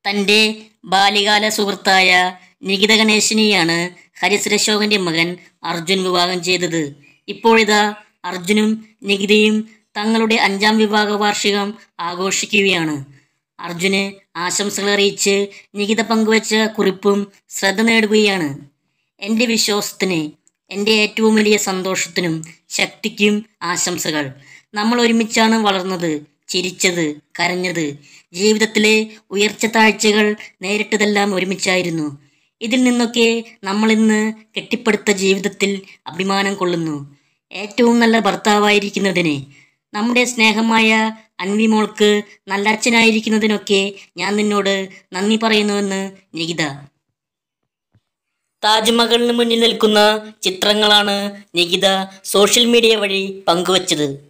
തൻ്റെ ബാല്യകാല സുഹൃത്തായ നികിത ഗണേശിനെയാണ് ഹരിശ്ര അശോകൻ്റെ മകൻ അർജുൻ വിവാഹം ചെയ്തത് ഇപ്പോഴിതാ അർജുനും നികിതയും തങ്ങളുടെ അഞ്ചാം വിവാഹ വാർഷികം ആഘോഷിക്കുകയാണ് അർജുന് ആശംസകൾ അറിയിച്ച് നികിത പങ്കുവച്ച കുറിപ്പും ശ്രദ്ധ നേടുകയാണ് എൻ്റെ വിശ്വാസത്തിന് എൻ്റെ ഏറ്റവും വലിയ സന്തോഷത്തിനും ശക്തിക്കും ആശംസകൾ നമ്മൾ ഒരുമിച്ചാണ് വളർന്നത് ചിരിച്ചത് കരഞ്ഞത് ജീവിതത്തിലെ ഉയർച്ച താഴ്ചകൾ നേരിട്ടതെല്ലാം ഒരുമിച്ചായിരുന്നു ഇതിൽ നിന്നൊക്കെ നമ്മളിന്ന് കെട്ടിപ്പടുത്ത ജീവിതത്തിൽ അഭിമാനം കൊള്ളുന്നു ഏറ്റവും നല്ല ഭർത്താവായിരിക്കുന്നതിന് നമ്മുടെ സ്നേഹമായ അൻവി മോൾക്ക് നല്ല അച്ഛനായിരിക്കുന്നതിനൊക്കെ ഞാൻ നിന്നോട് നന്ദി പറയുന്നുവെന്ന് നികിത താജ്മഹലിന് മുന്നിൽ നിൽക്കുന്ന ചിത്രങ്ങളാണ് നികിത സോഷ്യൽ മീഡിയ വഴി പങ്കുവച്ചത്